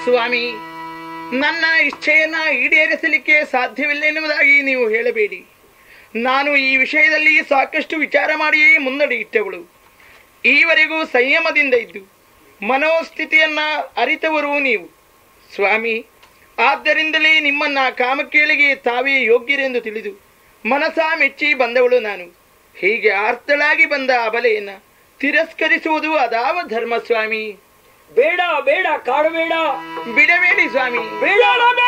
ಸ್ವಾಮಿ ನನ್ನ ಇಚ್ಛೆಯನ್ನ ಈಡೇರಿಸಲಿಕ್ಕೆ ಸಾಧ್ಯವಿಲ್ಲ ಎನ್ನುವುದಾಗಿ ನೀವು ಹೇಳಬೇಡಿ ನಾನು ಈ ವಿಷಯದಲ್ಲಿ ಸಾಕಷ್ಟು ವಿಚಾರ ಮಾಡಿಯೇ ಮುನ್ನಡೆಯಿಟ್ಟವಳು ಈವರೆಗೂ ಸಂಯಮದಿಂದ ಇದ್ದು ಮನೋಸ್ಥಿತಿಯನ್ನ ಅರಿತವರು ನೀವು ಸ್ವಾಮಿ ಆದ್ದರಿಂದಲೇ ನಿಮ್ಮನ್ನ ಕಾಮಕೇಳಿಗೆ ತಾವೇ ಯೋಗ್ಯರೆಂದು ತಿಳಿದು ಮನಸ ಮೆಚ್ಚಿ ಬಂದವಳು ನಾನು ಹೀಗೆ ಆರ್ತಳಾಗಿ ಬಂದ ಅಬಲೆಯನ್ನ ತಿರಸ್ಕರಿಸುವುದು ಅದಾವ ಧರ್ಮ ಸ್ವಾಮಿ ಬೇಡ ಬೇಡ ಕಾಡಬೇಡ ಬಿಡಬೇಡಿ ಸ್ವಾಮಿ ಬೇಡ